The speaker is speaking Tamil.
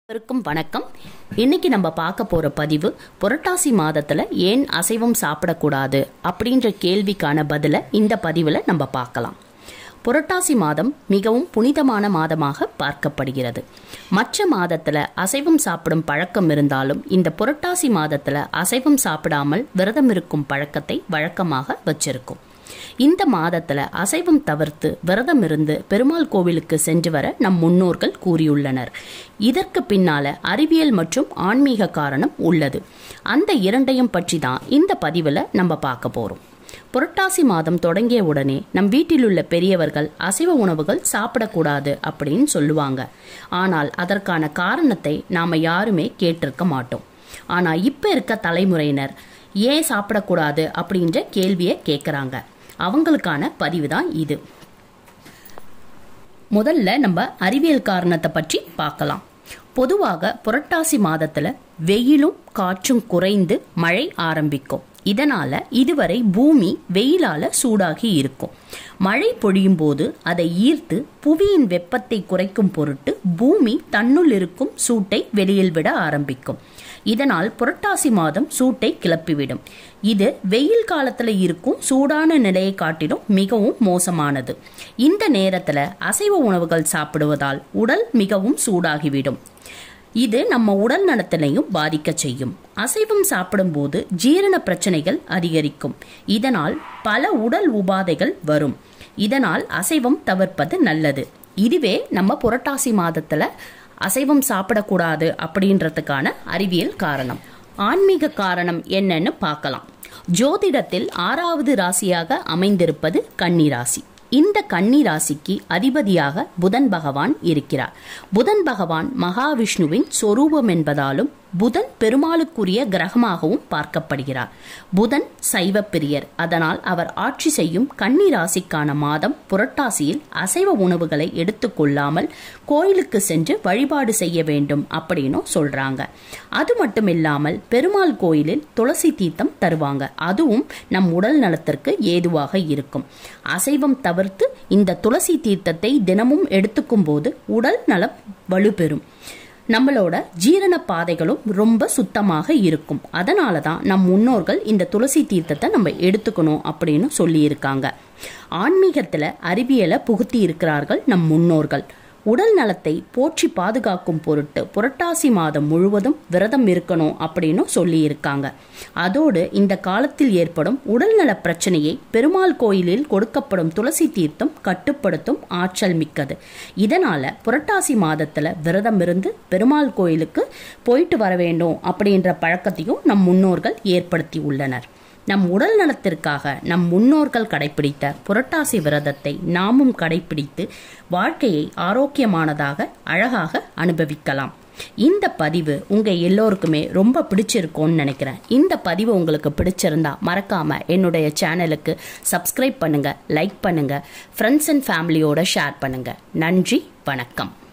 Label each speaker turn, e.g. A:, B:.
A: அனைவருக்கும் வணக்கம் இன்னைக்கு நம்ம பார்க்க போற பதிவு புரட்டாசி மாதத்துல ஏன் அசைவம் சாப்பிடக்கூடாது அப்படின்ற கேள்விக்கான பதில இந்த பதிவுல நம்ம பார்க்கலாம் புரட்டாசி மாதம் மிகவும் புனிதமான மாதமாக பார்க்கப்படுகிறது மற்ற மாதத்துல அசைவம் சாப்பிடும் பழக்கம் இருந்தாலும் இந்த புரட்டாசி மாதத்துல அசைவம் சாப்பிடாமல் விரதம் இருக்கும் பழக்கத்தை வழக்கமாக வச்சிருக்கும் இந்த மாதத்துல அசைவம் தவிர்த்து விரதம் இருந்து பெருமாள் கோவிலுக்கு சென்று வர நம் முன்னோர்கள் கூறியுள்ளனர் இதற்கு பின்னால அறிவியல் மற்றும் ஆன்மீக காரணம் உள்ளது அந்த இரண்டையும் பற்றி தான் இந்த பதிவில் நம்ம பார்க்க போறோம் புரட்டாசி மாதம் தொடங்கிய உடனே நம் வீட்டில் உள்ள பெரியவர்கள் அசைவ உணவுகள் சாப்பிடக்கூடாது அப்படின்னு சொல்லுவாங்க ஆனால் அதற்கான காரணத்தை நாம யாருமே கேட்டிருக்க மாட்டோம் ஆனா இப்ப இருக்க தலைமுறையினர் ஏன் சாப்பிடக்கூடாது அப்படின்ற கேள்வியை கேட்குறாங்க அவங்களுக்கான பதிவு தான் இது முதல்ல நம்ம அறிவியல் காரணத்தை பற்றி பார்க்கலாம் பொதுவாக புரட்டாசி மாதத்துல வெயிலும் காற்றும் குறைந்து மழை ஆரம்பிக்கும் இதனால இதுவரை பூமி வெயிலால சூடாகி இருக்கும் மழை பொழியும் போது அதை ஈர்த்து புவியின் வெப்பத்தை குறைக்கும் பொருட்டு பூமி தன்னுள் இருக்கும் சூட்டை வெளியில் விட ஆரம்பிக்கும் இதனால் புரட்டாசி மாதம் சூட்டை கிளப்பிவிடும் இது வெயில் காலத்துல இருக்கும் சூடான நிலையை காட்டிலும் மிகவும் மோசமானது இந்த நேரத்துல அசைவ உணவுகள் சாப்பிடுவதால் உடல் மிகவும் சூடாகிவிடும் இது நம்ம உடல் நலத்தினையும் பாதிக்க செய்யும் அசைவம் சாப்பிடும்போது ஜீரண பிரச்சனைகள் அதிகரிக்கும் இதனால் பல உடல் உபாதைகள் வரும் இதனால் அசைவம் தவிர்ப்பது நல்லது இதுவே நம்ம புரட்டாசி மாதத்துல அசைவம் சாப்பிடக்கூடாது அப்படின்றதுக்கான அறிவியல் காரணம் ஆன்மீக காரணம் என்னன்னு பார்க்கலாம் ஜோதிடத்தில் ஆறாவது ராசியாக அமைந்திருப்பது கன்னி ராசி இந்த கன்னி ராசிக்கு அதிபதியாக புதன் பகவான் இருக்கிறார் புதன் பகவான் மகாவிஷ்ணுவின் சொரூபம் என்பதாலும் புதன் பெருமாளுக்குரிய கிரகமாகவும் பார்க்கப்படுகிறார் புதன் சைவ பிரியர் அதனால் அவர் ஆட்சி செய்யும் கன்னி ராசிக்கான மாதம் புரட்டாசியில் அசைவ உணவுகளை எடுத்துக்கொள்ளாமல் கோயிலுக்கு சென்று வழிபாடு செய்ய வேண்டும் அப்படின்னும் சொல்றாங்க அது மட்டும் இல்லாமல் பெருமாள் கோயிலில் துளசி தீர்த்தம் தருவாங்க அதுவும் நம் உடல் நலத்திற்கு ஏதுவாக இருக்கும் அசைவம் தவிர்த்து இந்த துளசி தீர்த்தத்தை தினமும் எடுத்துக்கும் போது உடல் நலம் வலுப்பெறும் நம்மளோட ஜீரண பாதைகளும் ரொம்ப சுத்தமாக இருக்கும் அதனால தான் நம் முன்னோர்கள் இந்த துளசி தீர்த்தத்தை நம்ம எடுத்துக்கணும் அப்படின்னு சொல்லியிருக்காங்க ஆன்மீகத்தில் அறிவியலை புகுத்தி இருக்கிறார்கள் நம் முன்னோர்கள் உடல் நலத்தை போற்றி பாதுகாக்கும் பொருட்டு புரட்டாசி மாதம் முழுவதும் விரதம் இருக்கணும் அப்படின்னு சொல்லியிருக்காங்க அதோடு இந்த காலத்தில் ஏற்படும் உடல்நல பிரச்சனையை பெருமாள் கோயிலில் கொடுக்கப்படும் துளசி தீர்த்தம் கட்டுப்படுத்தும் ஆற்றல் மிக்கது இதனால புரட்டாசி மாதத்துல விரதம் இருந்து பெருமாள் கோயிலுக்கு போயிட்டு வர வேண்டும் அப்படின்ற பழக்கத்தையும் நம் முன்னோர்கள் ஏற்படுத்தி உள்ளனர் நம் உடல் நலத்திற்காக நம் முன்னோர்கள் கடைபிடித்த புரட்டாசி விரதத்தை நாமும் கடைபிடித்து வாழ்க்கையை ஆரோக்கியமானதாக அழகாக அனுபவிக்கலாம் இந்த பதிவு உங்க எல்லோருக்குமே ரொம்ப பிடிச்சிருக்கும்னு நினைக்கிறேன் இந்த பதிவு உங்களுக்கு பிடிச்சிருந்தா மறக்காம என்னுடைய சேனலுக்கு சப்ஸ்கிரைப் பண்ணுங்க லைக் பண்ணுங்க ஃப்ரெண்ட்ஸ் அண்ட் ஃபேமிலியோட ஷேர் பண்ணுங்க நன்றி வணக்கம்